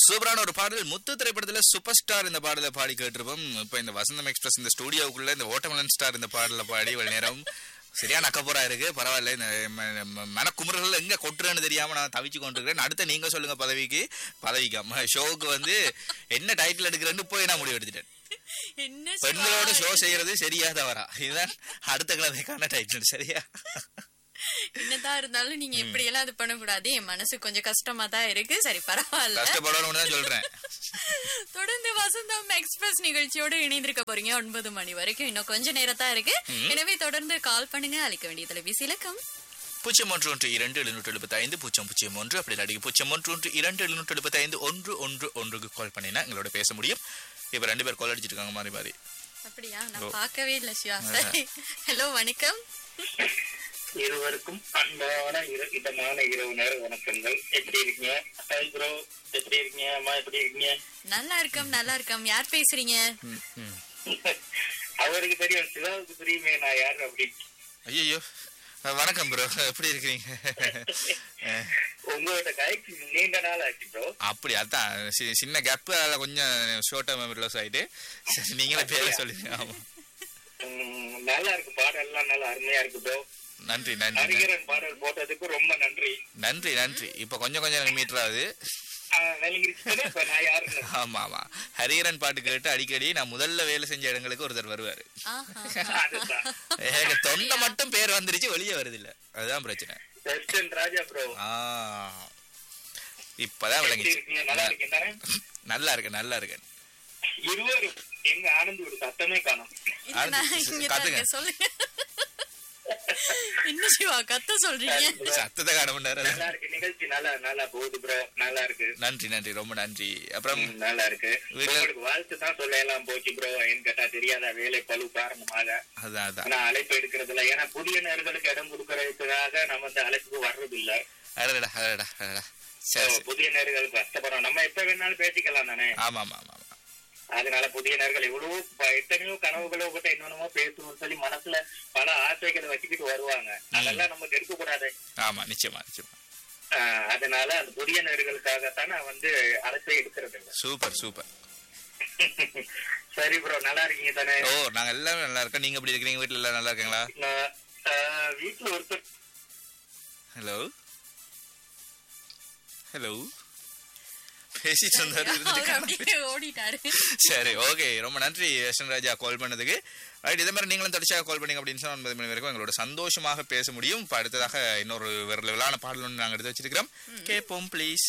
சூப்பரான ஒரு பாடல் முத்து திரைப்படத்துல சூப்பர் ஸ்டார் இந்த பாடலை பாடி கேட்டிருப்போம் இப்ப இந்த வசந்தம் எக்ஸ்பிரஸ் இந்த ஸ்டுடியோவுக்குள்ள இந்த ஓட்டமலன் ஸ்டார் இந்த பாடலை பாடி இவ்வளவு நேரம் சரியா நக்கப்போரா இருக்கு பரவாயில்ல இந்த ம- ம- மனக்குமுறல்கள் எங்க கொட்டுறேன்னு தெரியாம நான் தவிச்சு கொண்டிருக்கிறேன் அடுத்த நீங்க சொல்லுங்க பதவிக்கு பதவிக்கு அம்மா ஷோவுக்கு வந்து என்ன டைட்டில் எடுக்கிறேன்னு போய் நான் முடிவு எடுத்துட்டேன் என்ன பெண்களோட சிவா? ஷோ செய்யறது சரியா தவறா இதுதான் அடுத்த கிழமைக்கான டைட்டில் சரியா என்னதான் இருந்தாலும் நீங்க இப்படி எல்லாம் இது பண்ணக்கூடாது என் மனசு கொஞ்சம் கஷ்டமா தான் இருக்கு சரி பரவாயில்ல கஷ்டப்படணும்னு தான் சொல்றேன் தொடர்ந்து வசந்தம் எக்ஸ்பிரஸ் நிகழ்ச்சியோடு இணைந்திருக்க போறீங்க ஒன்பது மணி வரைக்கும் இன்னும் கொஞ்ச நேரம் தான் இருக்கு எனவே தொடர்ந்து கால் பண்ணுங்க அழைக்க வேண்டிய தொலைபேசி இலக்கம் பூஜ்ஜியம் ஒன்று ஒன்று இரண்டு எழுநூற்று எழுபத்தி ஐந்து பூஜ்ஜியம் பூஜ்ஜியம் ஒன்று அப்படி இல்லாட்டி பூஜ்ஜியம் ஒன்று ஒன்று இரண்டு எழுநூற்று எழுபத்தி ஐந்து ஒன்று ஒன்று ஒன்றுக்கு கால் பண்ணினா எங்களோட பேச முடியும் இப்ப ரெண்டு பேர் கால் அடிச்சிருக்காங்க மாறி மாறி அப்படியா நான் பார்க்கவே இல்ல சிவா சரி ஹலோ வணக்கம் இருவருக்கும் அன்பான இரு இதமான இரவு நேர வணக்கங்கள் எப்படி இருக்கீங்க ஹாய் ப்ரோ எப்படி இருக்கீங்க அம்மா எப்படி இருக்கீங்க நல்லா இருக்கோம் நல்லா இருக்கோம் யார் பேசுறீங்க ம், ம். அவருக்கு தெரியும் சிவாவுக்கு தெரியுமே நான் யாரு அப்படி ஐயையோ அஹ், வணக்கம் ப்ரோ எப்படி இருக்கிறீங்க அஹ், உங்களோட கைக்கு நீண்ட நாள் ஆச்சு ப்ரோ அப்படி அதான் சி- சின்ன கேப் அதில் கொஞ்சம் ஷோர்ட்டாக மெமரி லாஸ் ஆயிட்டு சரி, நீங்களே பேர சொல்லுங்க ஆமா நல்லா இருக்கு பாடல் எல்லாம் நல்லா அருமையா இருக்கு ப்ரோ நன்றி நன்றி ஹரிகரன் பாடல் போட்டதுக்கு ரொம்ப நன்றி நன்றி நன்றி இப்ப கொஞ்சம் கொஞ்சம் மீட்டர் ஆகுது ஆஹ் விளங்கிருச்சுதானே? இப்ப நான் யாருன்னு ஆமா ஆமா ஹரிஹரன் பாட்டு கேட்டு அடிக்கடி நான் முதல்ல வேலை செஞ்ச இடங்களுக்கு ஒருத்தர் வருவாரு ஆஹா அதுதான் எனக்கு தொண்டை மட்டும் பேர் வந்துருச்சு வெளியே வருது இல்ல அதுதான் பிரச்சனை வெஸ்டர்ன் ராஜா ப்ரோ ஆ இப்பதான் எப்படி விளங்கிச்சு இருக்கீங்க நல்லா இருக்கீங்க தானே நல்லா இருக்கு நல்லா இருக்கு இருவரும் எங்க ஆனந்த் ஒரு சத்தமே காணும் இல்ல, நான் அது இங்க தான் கத்துங்க. இருக்கேன். சொல்லுங்க என்ன சிவா கத்த சொல்றீங்க சத்தத்தை காண மாட்டாரு நல்லா இருக்கு நிகழ்ச்சி நல்லா நல்லா போகுது ப்ரோ நல்லா இருக்கு நன்றி நன்றி ரொம்ப நன்றி அப்புறம் ம், நல்லா இருக்கு வீட்ல- உங்களுக்கு வாழ்த்து தான் சொல்ல எல்லாம் போச்சு ப்ரோ ஏன்னு கேட்டா தெரியாத வேலை பழு காரணமாக அதான் அதான் ஆனா அழைப்பு எடுக்கிறது ஏன்னா புதிய நேர்களுக்கு இடம் கொடுக்கறதுக்காக நம்ம இந்த அழைப்புக்கு வர்றது இல்ல அடடா அடடா அடடா சரி சரி புதிய நேர்களுக்கு கஷ்டப்படுறோம் நம்ம எப்ப வேணாலும் பேசிக்கலாம் தானே ஆமா ஆமா ஆமா ஆமா அதனால புதிய நேர்கள் எவ்வளவோ ப- எத்தனையோ கனவுகளோ கூட என்னென்னமோ பேசணும்னு சொல்லி மனசுல பல ஆசைகளை வச்சுக்கிட்டு வருவாங்க அதெல்லாம் நமக்கு எடுக்க கூடாது ஆமா நிச்சயமா நிச்சயமா ஆஹ் அதனால அந்த புதிய நேர்களுக்காகத்தான் நான் வந்து அழைப்பே எடுக்கிறது இல்ல சூப்பர் சூப்பர் சரி ப்ரோ நல்லா இருக்கீங்க தானே ஓ நாங்க எல்லாமே நல்லா இருக்கோம் நீங்க எப்படி இருக்கிறீங்க வீட்டுல எல்லாம் நல்லா இருக்காங்களா நான், ஆஹ், வீட்டுல ஒருத்தர் ஹலோ ஹலோ பேசிட்டு இருந்தாரு அவர் இருந்துட்டு அப்படியே ஓடிட்டாரு சரி ஓகே ரொம்ப நன்றி யஷ்வன் ராஜா கால் பண்ணதுக்கு ரைட் இதே மாதிரி நீங்களும் தொடர்ச்சியாக கால் பண்ணீங்க அப்படின்னு சொன்னா ஒன்பது மணி வரைக்கும் எங்களோட சந்தோஷமாக பேச முடியும் இப்போ அடுத்ததாக இன்னொரு வேற லெவலான பாடல் ஒன்று நாங்கள் எடுத்து வச்சிருக்கிறோம் கேட்போம் ப்ளீஸ்